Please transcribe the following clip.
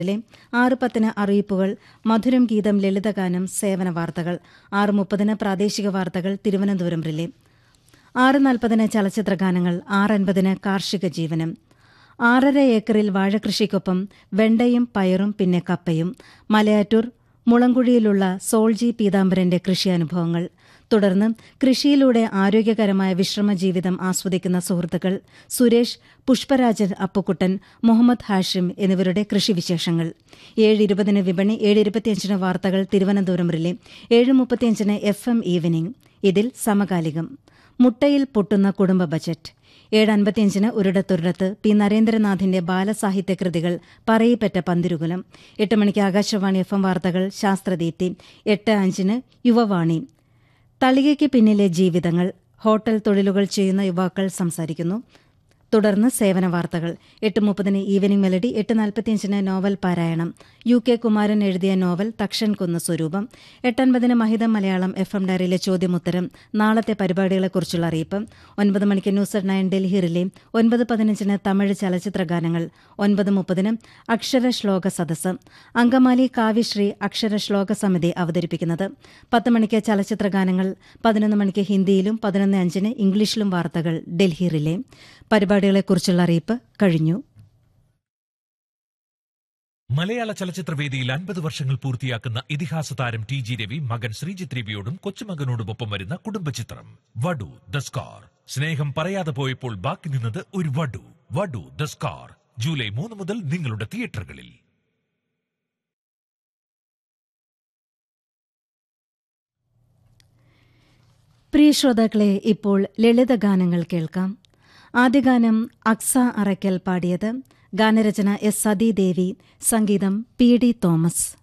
ിലെ ആറ് പത്തിന് അറിയിപ്പുകൾ മധുരം ഗീതം ലളിതഗാനം സേവന വാർത്തകൾ ആറ് മുപ്പതിന് പ്രാദേശിക വാർത്തകൾ തിരുവനന്തപുരം റിലേ ആറ് നാൽപ്പതിന് ചലച്ചിത്ര ഗാനങ്ങൾ ആറ് അൻപതിന് കാർഷിക ജീവനം ആറര ഏക്കറിൽ വാഴകൃഷിക്കൊപ്പം വെണ്ടയും പയറും പിന്നെ കപ്പയും മലയാറ്റൂർ മുളങ്കുഴിയിലുള്ള സോൾജി പീതാംബരന്റെ കൃഷിയനുഭവങ്ങൾ തുടർന്ന് കൃഷിയിലൂടെ ആരോഗ്യകരമായ വിശ്രമ ജീവിതം ആസ്വദിക്കുന്ന സുഹൃത്തുക്കൾ സുരേഷ് പുഷ്പരാജൻ അപ്പുക്കുട്ടൻ മുഹമ്മദ് ഹാഷിം എന്നിവരുടെ കൃഷിവിശേഷങ്ങൾ ഏഴ് ഇരുപതിന് വിപണി ഏഴ് ഇരുപത്തിയഞ്ചിന് വാർത്തകൾ തിരുവനന്തപുരം റിലേ ഏഴ് മുപ്പത്തിയഞ്ചിന് എഫ് എം ഈവനിംഗ് ഇതിൽ സമകാലികം മുട്ടയിൽ പൊട്ടുന്ന കുടുംബ ബജറ്റ് ഏഴ് അൻപത്തിയഞ്ചിന് ഒരിടത്തൊരിടത്ത് പി നരേന്ദ്രനാഥിന്റെ ബാലസാഹിത്യ കൃതികൾ പറയിപ്പറ്റ പന്തിരുകുലം എട്ട് മണിക്ക് ആകാശവാണി എഫ് എം വാർത്തകൾ ശാസ്ത്രദീപ്തി എട്ട് അഞ്ചിന് യുവവാണി തളികയ്ക്ക് പിന്നിലെ ജീവിതങ്ങൾ ഹോട്ടൽ തൊഴിലുകൾ ചെയ്യുന്ന യുവാക്കൾ സംസാരിക്കുന്നു തുടർന്ന് സേവന വാർത്തകൾ എട്ട് മുപ്പതിന് ഈവനിംഗ് മെലഡി എട്ട് നാൽപ്പത്തിയഞ്ചിന് നോവൽ പാരായണം യു കെ കുമാരൻ എഴുതിയ നോവൽ തക്ഷൻ കുന്ന സ്വരൂപം എട്ടൻപതിന് മഹിത മലയാളം എഫ് എം ഡയറിയിലെ ചോദ്യമുത്തരം നാളത്തെ പരിപാടികളെക്കുറിച്ചുള്ള അറിയിപ്പ് ഒൻപത് മണിക്ക് news at nine Delhi relay ഒൻപത് പതിനഞ്ചിന് തമിഴ് ചലച്ചിത്ര ഗാനങ്ങൾ ഒൻപത് മുപ്പതിന് അക്ഷര ശ്ലോക സദസ്സ് അങ്കമാലി കാവ്യശ്രീ അക്ഷര ശ്ലോക സമിതി അവതരിപ്പിക്കുന്നത് പത്ത് മണിക്ക് ചലച്ചിത്ര ഗാനങ്ങൾ പതിനൊന്ന് മണിക്ക് ഹിന്ദിയിലും പതിനൊന്ന് അഞ്ചിന് ഇംഗ്ലീഷിലും വാർത്തകൾ ഡൽഹി റിലേ പരിപാടികളെക്കുറിച്ചുള്ള അറിയിപ്പ് കഴിഞ്ഞു മലയാള ചലച്ചിത്രവേദിയിൽ അൻപത് വർഷങ്ങൾ പൂർത്തിയാക്കുന്ന ഇതിഹാസ താരം ടി ജി രവി മകൻ ശ്രീജിത്ത് രവിയോടും കൊച്ചുമകനോടുമൊപ്പം വരുന്ന കുടുംബചിത്രം വടു ദ സ്കാർ സ്നേഹം പറയാതെ പോയപ്പോൾ ബാക്കി നിന്നത് ഒരു വടു വടു ദ സ്കാർ ജൂലൈ മൂന്ന് മുതൽ നിങ്ങളുടെ തിയേറ്ററുകളിൽ പ്രിയ ശ്രോതാക്കളെ ഇപ്പോൾ ലളിതഗാനങ്ങൾ കേൾക്കാം ആദ്യ ഗാനം അക്സ അറയ്ക്കൽ പാടിയത് ഗാനരചന എസ് സതീദേവി സംഗീതം പി ഡി തോമസ്